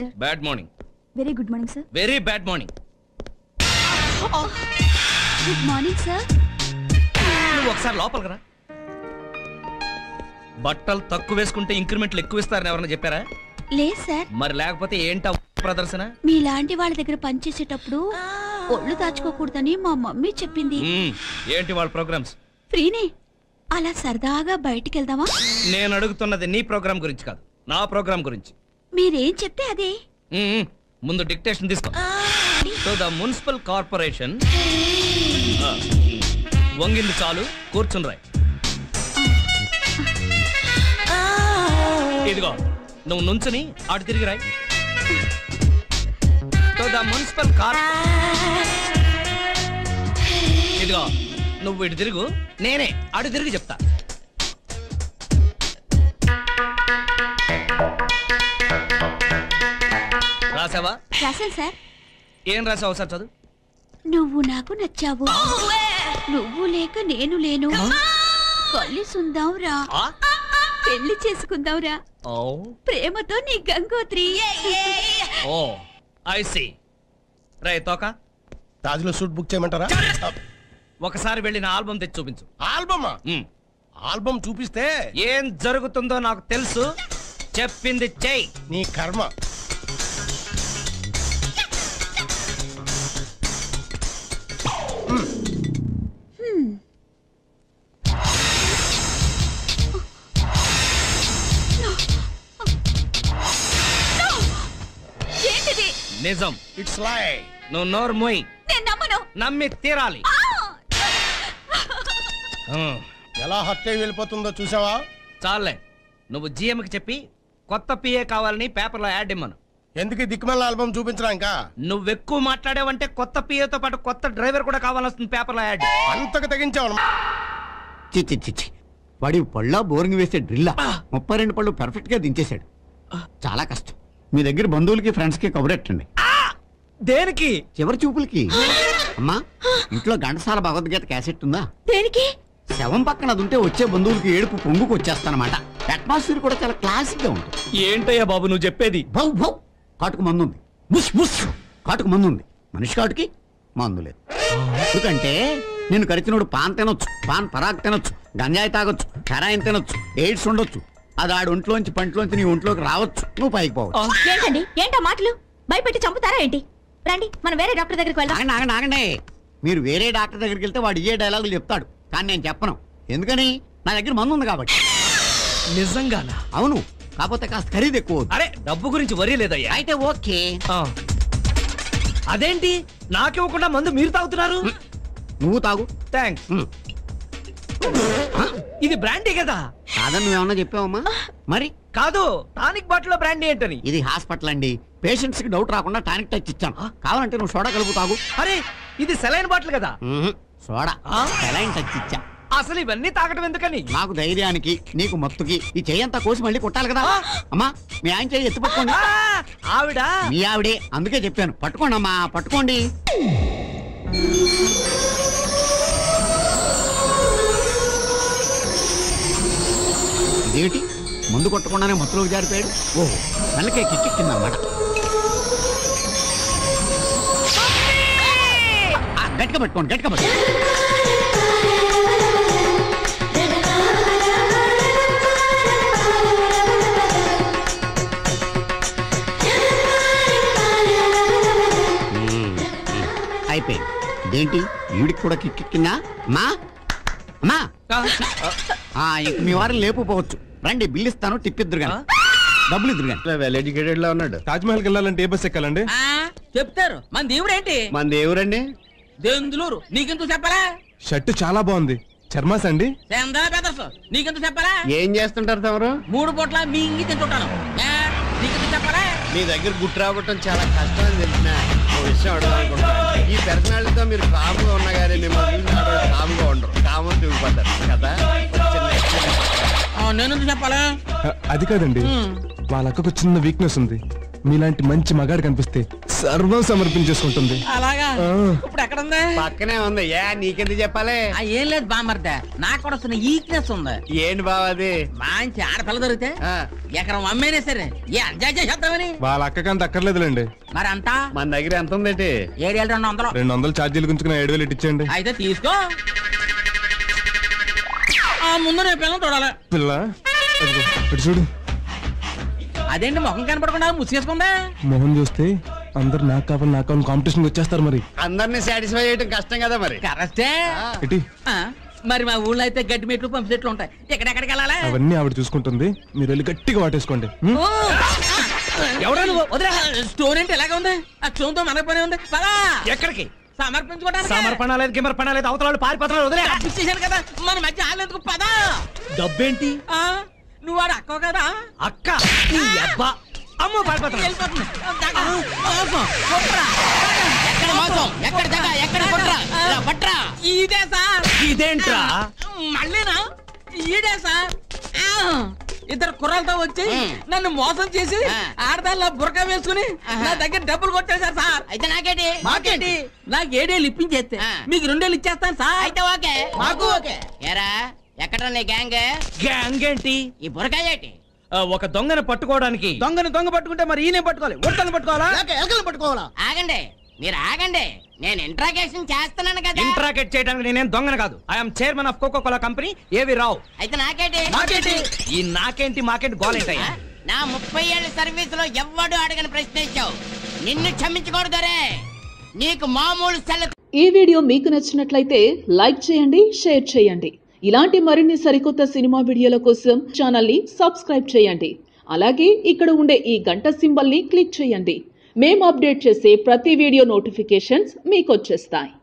Sir bad morning very good morning sir very bad morning good morning sir నువ్వు ఒకసారి లోపలికి రా బట్టలు తక్కువ వేసుకుంటే ఇంక్రిమెంట్లు ఎక్కువ ఇస్తారని ఎవరైనా చెప్పారా లేదు సార్ మరి లేకపోతే ఏంటా ప్రదర్శన మీలాంటి వాళ్ళ దగ్గర పనిచేసేటప్పుడు ఒళ్ళు దాచుకోకూడదని మా మమ్మీ చెప్పింది మ్మ్. ఏంటి వాళ్ళ ప్రోగ్రామ్స్ ఫ్రీనే అలా సరదాగా బయటికి వెళ్దామా నేను అడుగుతున్నది నీ ప్రోగ్రామ్ గురించి కాదు నా ప్రోగ్రామ్ గురించి మీరేం చెప్తే అదే మ్మ్. ముందు డిక్టేషన్ తీసుకో సో ద మున్సిపల్ కార్పొరేషన్ వంగింది చాలు కూర్చుని రాయ్ ఇదిగో నువ్వు నుంచుని అటు తిరిగి రాయ్ సో ద మున్సిపల్ కార్ ఇదిగో నువ్వు ఇటు తిరుగు నేనే అటు తిరిగి చెప్తా రాసావా రాశాను సార్ ఏం రాసావు సార్ చదువు నువ్వు నాకు నచ్చావు నువ్వు లేక నేను లేను కలిసుందాం రా ఆ? పెళ్లి చేసుకుందాం రా ఓ ప్రేమతో నీ గంగోత్రి ఓ ఐ సి రే తోక తాజ్లో సూట్ బుక్ చేయమంటారా ఒకసారి వెళ్ళి నా ఆల్బమ్ తెచ్చి చూపించు ఆల్బమా మ్మ్. ఆల్బమ్ చూపిస్తే ఏం జరుగుతుందో నాకు తెలుసు చెప్పింది చెయ్యి నీ కర్మ ఏంటిది నిజం ఇట్స్ లై నువ్వు నోరు మొయ్ నేను నమ్మను నమ్మి తీరాలి ఆ! ఆ, ఎలా హత్య వెళ్ళిపోతుందో చూసావా చాలే నువ్వు జిఎంకి చెప్పి కొత్త పిఏ కావాలని పేపర్లో యాడ్ ఇమ్మను ఎందుకు ఈ దిక్కుమాల ఆల్బమ్ చూపించరా ఇంకా నువ్వు ఎక్కువ మాట్లాడావంటే కొత్త పిఏతో పాటు కొత్త డ్రైవర్ కూడా కావాల్సి వస్తుంది పేపర్లో యాడ్ అంతకు తెగించావు చిచ్చి చిచ్చి వాడి పళ్ళ బోరింగ్ వేసే డ్రిల్లా ముప్పై రెండు పళ్ళు పర్ఫెక్ట్ గా దించేశాడు చాలా కష్టం మీ దగ్గర బంధువులకి ఫ్రెండ్స్ కి కబురెట్టండి దేనికి చివరి చూపులకి అమ్మా ఇంట్లో ఘంటసాల భగవద్గీత క్యాసెట్ ఉందా దేనికి శవం పక్కన అది ఉంటే వచ్చే బంధువులకి ఏడుపు పొంగుకు వచ్చేస్తానమాట అట్మాస్ఫియర్ కూడా చాలా క్లాసిక్ గా ఉంటుంది ఏంటయ్యా బాబు నువ్వు చెప్పేది భౌ భౌ కాటుకు మందు ఉంది బుష్ బుష్ కాటుకు మందు ఉంది మనిషి కాటుకి మందు లేదు ఎందుకంటే నేను కరిచినోడు పాన్ తినొచ్చు పాన్ పరాగ్ తినొచ్చు గంజాయి తాగొచ్చు హెరాయిన్ తినొచ్చు ఎయిడ్స్ ఉండొచ్చు అది ఆడు ఒంట్లోంచి పంటలోంచి నీ ఒంట్లోకి రావచ్చు నువ్వు పైకి పోవచ్చు ఏంటండి ఏంటా మాటలు భయపెట్టి చంపుతారా ఏంటి రండి మనం వేరే డాక్టర్ దగ్గరికి వెళ్దాం ఆగండి ఆగండి ఆగండి మీరు వేరే డాక్టర్ దగ్గరికి వెళ్తే వాడు ఇయ్యే డైలాగులు చెప్తాడు కానీ నేను చెప్పను ఎందుకని నా దగ్గర మందు ఉంది కాబట్టి నిజంగానా అవును కాకపోతే కాస్త ఖరీదు ఎక్కువ అవుతుంది. అరే డబ్బు గురించి వరీ లేదయ్యా అయితే ఓకే ఆ. అదేంటి నాకివ్వకుండా మందు మీరు తాగుతున్నారు నువ్వు తాగు థ్యాంక్స్ ఉమ్. ఇది బ్రాండీ కదా కాదని నువ్వేమన్నా చెప్పావమ్మా మరి కాదు టానిక్ బాటిల్ బ్రాండీ ఏంటని ఇది హాస్పిటల్ అండి పేషెంట్స్ కి డౌట్ రాకుండా టానిక్ టచ్ ఇచ్చాను కావాలంటే నువ్వు సోడా కలుపు తాగు అరే ఇది సెలైన్ బాటిల్ కదా మ్మ్. సోడా ఆ? సెలైన్ టచ్ ఇచ్చా అసలు ఇవన్నీ తాగటం ఎందుకని నాకు ధైర్యానికి నీకు మత్తుకి ఈ చెయ్యంతా కోసి మళ్ళీ కొట్టాలి కదా అమ్మా మీ ఆయన చెయ్యి ఎత్తి పట్టుకోండి ఆ, ఆవిడ మీ ఆవిడే అందుకే చెప్పాను పట్టుకోండి అమ్మా పట్టుకోండి ఇదేమిటి ముందు కొట్టకుండానే మత్తులోకి జారిపోయాడు ఓహో నల్లకే కిక్కెక్కిందన్నమాట ఆ, గట్టిగా పట్టుకోండి గట్టిగా పట్టుకోండి మ్మ్. అయిపోయింది ఇదేంటి ఈవిడికి కూడా కిక్కెక్కిందా అమ్మా అమ్మా ఆ, ఇంక మీ వారిని లేపుపోవచ్చు రండి బిల్లు ఇస్తాను టిప్ ఇద్దరు కానీ డబ్బులు ఇద్దరు కానీ వెల్ ఎడ్యుకేటెడ్ లా ఉన్నాడు తాజ్ మహల్కి వెళ్ళాలంటే ఏ బస్ ఎక్కాలండి ఆ చెప్తారు మన దేవుడు ఏంటి మన దేవురండి దెందులూరు నీకెందుకు చెప్పాలా షర్ట్ చాలా బాగుంది చర్మాస్ అండి చందా బెదర్స్ నీకెందుకు చెప్పాలా ఏం చేస్తుంటారు తమరు మూడు పూట్ల మింగి తింటుంటాను ఏ, నీకెందుకు చెప్పాలా మీ దగ్గర గుట్టు రావటం చాలా కష్టం అని తెలిసిన ఓ విషయం అడగాలనుకుంటున్నాను ఈ పర్సనాలిటీతో మీరు కాముగా ఉన్నా కానీ మిమ్మల్ని చూసి ఆడవాళ్ళు కాముగా ఉండరు కామని తిరిగిపోతారు కదా చిన్న experience. ఆ, నేనెందుకు చెప్పాలా అ- అది కాదండి వాళ్ళ అక్కకు చిన్న వీక్నెస్ ఉంది మీలాంటి మంచి మగాడు కనిపిస్తే సర్వం సమర్పించేసుకుంటుంది అలాగా ఆ. ఇప్పుడు ఎక్కడ ఉంది పక్కనే ఉంది ఏ నీకెందుకు చెప్పాలి ఆ, ఏం లేదు బామ్మర్దే నాకు కూడా వస్తున్న ఈక్నెస్ ఉంది ఏంటి బావ అది మంచి ఆడపిల్ల దొరికితే ఆ, ఎకరం అమ్మేనే సరే ఏ ఎంజాయ్ చేసేద్దామని వాళ్ళ అక్కకంత అక్కర్లేదులేండి మరి అంతా మన దగ్గర ఎంత ఉందేటి ఏడు రెండు వందలు రెండు వందలు ఛార్జీలు గుంచుకుని ఏడు వేలు ఇచ్చేయండి అయితే తీసుకో ఆ ముందు నేను పిల్లలు చూడాలి పిల్ల అదిగో, ఇటు చూడు అదేంటి ముఖం కనపడకుండా ముసుగేసుకుందా మొహం చూస్తే అందరు నాకు కావాలి నాకు కావాలి కాంపిటీషన్ వచ్చేస్తారు మరి అందరినీ సాటిస్ఫై చేయడం కష్టం కదా మరి కరెక్టే ఇటీ ఆ, మరి మా ఊళ్ళో అయితే గడ్డి మెట్లు పంపు చెట్లు ఉంటాయి ఎక్కడెక్కడికి వెళ్ళాలి అవన్నీ ఆవిడ చూసుకుంటుంది మీరు వెళ్ళి గట్టిగా వాటేసుకోండి ఉం? ఓ! ఎవడో నువ్వు వదిలే స్టోరీ అంటే ఎలాగ ఉంది ఆ చూంతో మనకు పని ఉంది పదా ఎక్కడికి సమర్పించుకోవడానికి సమర్పణ లేదు గిమర్పణ లేదు అవతల వాళ్ళు పారిపోతున్నారు వదిలే చేశాను కదా మన మధ్య ఆలేందుకు పదా డబ్బేంటి ఆ, నువ్వు వాడు అక్కవ కదా అక్క నీ అబ్బా అమ్మో పారిపోతున్నా వెళ్ళిపోతుంది దగ, మోసం, కుట్ర, ఎక్కడ మోసం ఎక్కడ దగ ఎక్కడ కుట్ర ఇలా పట్రా ఇదే సార్ ఇదేంట్రా మళ్ళీనా ఈడే సార్ ఆ, ఇద్దరు కుర్రలతో వచ్చి మ్. నన్ను మోసం చేసి ఆ. ఆడదాల్లో బురక వేసుకుని ఆహా. నా దగ్గర డబ్బులు కొట్టేశారు సార్ అయితే నాకేటి మాకేంటి నాకు ఏడేళ్ళు ఇప్పించేస్తే ఆ. మీకు రెండేళ్ళు ఇచ్చేస్తాను సార్ అయితే ఓకే మాకు ఓకే ఏరా ఎక్కడ నీ గ్యాంగ్ గ్యాంగ్ ఏంటి ఈ బురకాయ ఏంటి ఆ, ఒక దొంగను పట్టుకోవడానికి దొంగని దొంగ పట్టుకుంటే మరి ఈయన పట్టుకోవాలి ఒట్టని పట్టుకోవాలా ఆగండి మీరు ఆగండి నేను ఇంట్రాగేషన్ చేస్తున్నాను కదా ఇంట్రాకెట్ చేయడానికి నేనేం దొంగను కాదు I'm chairman of Coca Cola company ఏవి రావు అయితే నాకేటి మాకేంటి ఈ నాకేంటి మాకేంటి గోలేంటయ్యా నా ముప్పై ఏళ్ళ సర్వీస్ లో ఎవ్వడు అడగని ప్రశ్న ఇచ్చావు నిన్ను క్షమించకూడదరే నీకు మామూలు సెల్ ఈ వీడియో మీకు నచ్చినట్లయితే లైక్ చేయండి షేర్ చేయండి ఇలాంటి మరిన్ని సరికొత్త సినిమా వీడియోల కోసం ఛానల్ని సబ్స్క్రైబ్ చేయండి అలాగే ఇక్కడ ఉండే ఈ గంట సింబల్ని క్లిక్ చేయండి మేము అప్డేట్ చేసే ప్రతి వీడియో నోటిఫికేషన్స్ మీకు వచ్చేస్తాయి